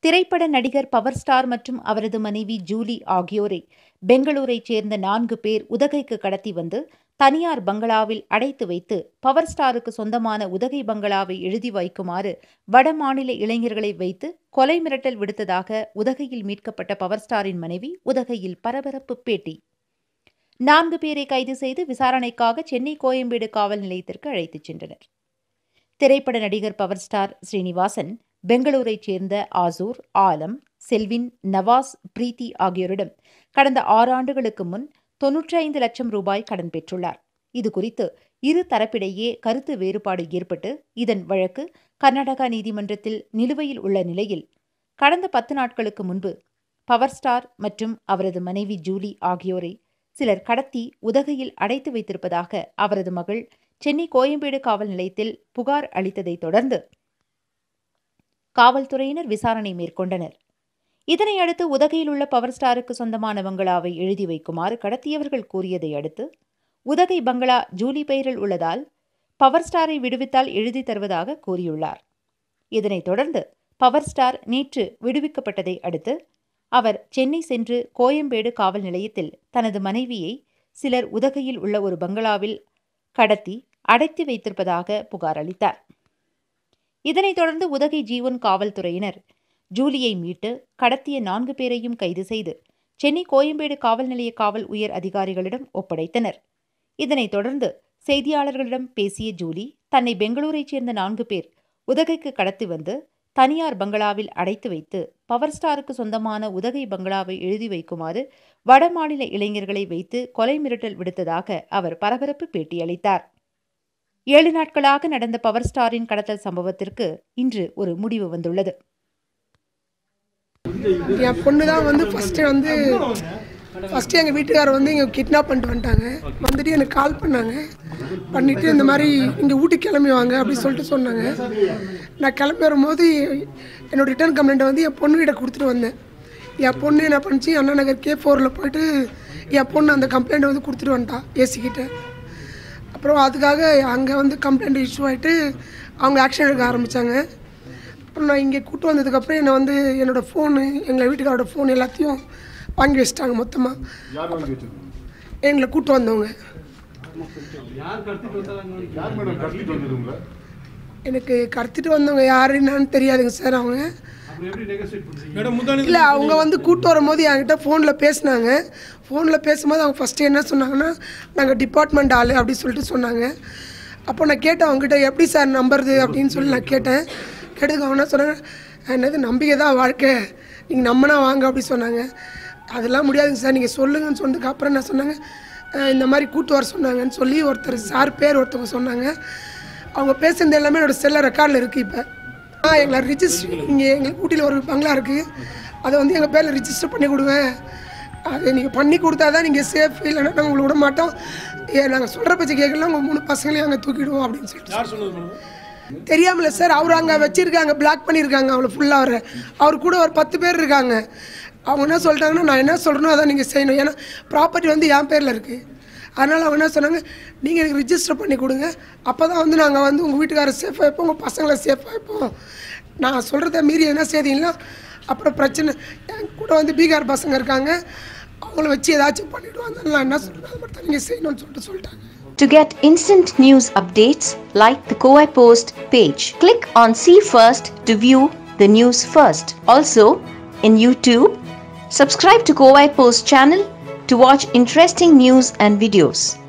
திரைப்பட நடிகர் power star மற்றும் அவரது மனைவி ஜூலி ஆகியோரை பெங்களூரைச் சேர்ந்த நான்கு பேர் உதகைக்கு கடத்தி வந்து தனியார் பங்களாவில் அடைத்து வைத்து பவர் ஸ்டாருக்கு சொந்தமான உதகை பங்களாவை எழுதி வைக்குமாறு வடமாநில இளைஞர்களை வைத்து கொலை மிரட்டல் விடுத்ததாக உதகையில் மீட்கப்பட்ட பவர் ஸ்டாரின் மனைவி உதகையில் பரபரப்பு பேட்டி நான்கு பேரை கைது செய்து விசாரணைக்காக சென்னை கோயம்பேடு காவல் நிலையத்திற்கு அழைத்துச் சென்றனர் திரைப்பட நடிகர் பவர் ஸ்டார் ஸ்ரீனிவாசன் பெங்களூரைச் சேர்ந்த ஆசூர் ஆலம் செல்வின் நவாஸ் பிரீத்தி ஆகியோரிடம் கடந்த ஆறு ஆண்டுகளுக்கு முன் தொன்னூற்றி ஐந்து லட்சம் ரூபாய் கடன் பெற்றுள்ளார் இதுகுறித்து இரு தரப்பிடையே கருத்து வேறுபாடு ஏற்பட்டு இதன் வழக்கு கர்நாடகா நீதிமன்றத்தில் நிலுவையில் உள்ள நிலையில் கடந்த பத்து நாட்களுக்கு முன்பு பவர் ஸ்டார் மற்றும் அவரது மனைவி ஜூலி ஆகியோரை சிலர் கடத்தி உதகையில் அடைத்து வைத்திருப்பதாக அவரது மகள் சென்னை கோயம்பேடு காவல் நிலையத்தில் புகார் அளித்ததைத் தொடர்ந்து காவல்துறையினர் விசாரணை மேற்கொண்டனர் இதனை அடுத்து உதகையில் உள்ள பவர் ஸ்டாருக்கு சொந்தமான பங்களாவை எழுதி வைக்குமாறு கடத்தியவர்கள் கூறியதை அடுத்து உதகை பங்களா ஜூலி பெயரில் உள்ளதால் பவர் ஸ்டாரை விடுவித்தால் எழுதி தருவதாக கூறியுள்ளார் இதனைத் தொடர்ந்து பவர் ஸ்டார் நேற்று விடுவிக்கப்பட்டதை அடுத்து அவர் சென்னை சென்று கோயம்பேடு காவல் நிலையத்தில் தனது மனைவியை சிலர் உதகையில் உள்ள ஒரு பங்களாவில் கடத்தி அடைத்து வைத்திருப்பதாக புகார் அளித்தார் இதனைத் தொடர்ந்து உதகை ஜீவன் காவல்துறையினர் ஜூலியை மீட்டு கடத்திய நான்கு பேரையும் கைது செய்து சென்னை கோயம்பேடு காவல் நிலைய காவல் உயர் அதிகாரிகளிடம் ஒப்படைத்தனர் இதனைத் தொடர்ந்து செய்தியாளர்களிடம் பேசிய ஜூலி தன்னை பெங்களூரைச் சேர்ந்த நான்கு பேர் உதகைக்கு கடத்தி வந்து தனியார் பங்களாவில் அடைத்து வைத்து பவர் ஸ்டாருக்கு சொந்தமான உதகை பங்களாவை எழுதி வைக்குமாறு வடமாநில இளைஞர்களை வைத்து கொலை மிரட்டல் விடுத்ததாக அவர் பரபரப்பு பேட்டியளித்தார் ஏழு நாட்களாக நடந்த பவர் ஸ்டாரின் கடத்தல் சம்பவத்திற்கு இன்று ஒரு முடிவு வந்துள்ளது என் பொண்ணு தான் வந்து ஃபஸ்ட்டு வந்து ஃபஸ்ட்டு எங்கள் வீட்டுக்காரர் வந்து இங்கே கிட்னாப் பண்ணிட்டு வந்துட்டாங்க வந்துட்டு எனக்கு கால் பண்ணாங்க பண்ணிவிட்டு இந்த மாதிரி இங்கே ஊட்டி கிளம்பி வாங்க அப்படின்னு சொல்லிட்டு சொன்னாங்க நான் கிளம்பி வரும்போது என்னோட ரிட்டர்ன் கம்ப்ளைண்ட்டை வந்து என் பொண்ணுகிட்ட கொடுத்துட்டு வந்தேன் என் பொண்ணு என்ன பண்ணிச்சு அண்ணா நகர் கே ஃபோரில் போயிட்டு என் பொண்ணு அந்த கம்ப்ளைண்ட்டை வந்து கொடுத்துட்டு வந்துட்டான் ஏசிக்கிட்ட அப்புறம் அதுக்காக அங்கே வந்து கம்ப்ளைண்ட் இஷ்யூ ஆகிட்டு அவங்க ஆக்ஷன் எடுக்க ஆரம்பித்தாங்க அப்புறம் நான் இங்கே கூட்டு வந்ததுக்கப்புறம் என்னை வந்து என்னோடய ஃபோனு எங்கள் வீட்டுக்காரோட ஃபோன் எல்லாத்தையும் வாங்கி வச்சிட்டாங்க மொத்தமாக யார் வாங்கி வச்சிருக்கோம் எங்களை கூட்டு வந்தவங்க யார் மேடம் கடத்திட்டு வந்தது உங்களை எனக்கு கடத்திட்டு வந்தவங்க யாரு என்னன்னு தெரியாதுங்க சார் அவங்க இல்லை அவங்க வந்து கூட்டு வரும்போது என்கிட்ட ஃபோனில் பேசினாங்க ஃபோனில் பேசும்போது அவங்க ஃபஸ்ட்டு என்ன சொன்னாங்கன்னா நாங்கள் டிபார்ட்மெண்ட் ஆள் அப்படி சொல்லிட்டு சொன்னாங்க அப்போ நான் கேட்டேன் அவங்ககிட்ட எப்படி சார் நம்புறது அப்படின்னு சொல்லி நான் கேட்டேன் கேட்டதுக்கு அவங்க என்ன சொன்னாங்க என்னது நம்பிக்கை தான் வாழ்க்கை நீங்கள் நம்பினா வாங்க அப்படி சொன்னாங்க அதெல்லாம் முடியாதுங்க சார் நீங்கள் சொல்லுங்கன்னு சொன்னதுக்கு அப்புறம் என்ன சொன்னாங்க அஹ் இந்த மாதிரி கூட்டு வர சொன்னாங்கன்னு சொல்லி ஒருத்தர் சார் பேர் ஒருத்தவங்க சொன்னாங்க அவங்க பேசுனது எல்லாமே என்னோட செல்ல ரெக்கார்டில் இருக்குது இப்போ ஆ எங்களை ரிஜிஸ்டர் இங்கே எங்களுக்கு ஊட்டியில் ஒரு பங்களா இருக்குது அதை வந்து எங்கள் பேரில் ரிஜிஸ்டர் பண்ணி கொடுவேன் அது நீங்கள் பண்ணி கொடுத்தா தான் நீங்கள் சேஃப் இல்லைன்னா நாங்கள் உங்களை விட மாட்டோம் ஏ நாங்கள் சொல்கிற பேச்சு கேட்கலாம் உங்கள் மூணு பசங்களையும் அங்கே தூக்கிடுவோம் அப்படின்னு சொல்லிட்டு தெரியாமல சார் அவர் அங்கே வச்சிருக்காங்க பிளாக் பண்ணியிருக்காங்க அவளை ஃபுல்லாக அவரை அவர் கூட ஒரு பத்து பேர் இருக்காங்க அவங்க என்ன சொல்லிட்டாங்கன்னா நான் என்ன சொல்கிறேனோ அதான் நீங்கள் செய்யணும் ஏன்னா ப்ராப்பர்ட்டி வந்து என் பேரில் இருக்குது அதனால் அவங்க என்ன சொன்னாங்க நீங்கள் எனக்கு ரிஜிஸ்டர் பண்ணி கொடுங்க அப்போ தான் வந்து நாங்கள் வந்து உங்கள் வீட்டுக்காரர் சேஃபாக வைப்போம் உங்கள் பசங்களை சேஃபாக வைப்போம் நான் சொல்கிறத மீறி என்ன செய்தீங்கன்னா அப்புறம் பிரச்சனை என் கூட வந்து பீகார் பசங்க இருக்காங்க அவங்கள வச்சு ஏதாச்சும் பண்ணிவிடுவோம் அதனால நான் என்ன சொல்கிறேன் அதை மட்டும் நீங்கள் செய்யணும்னு சொல்லிட்டு சொல்லிட்டாங்க To get instant news updates, like the Kowai Post page. Click on See First to view the news first. Also, in YouTube, subscribe to Kowai Post channel to watch interesting news and videos.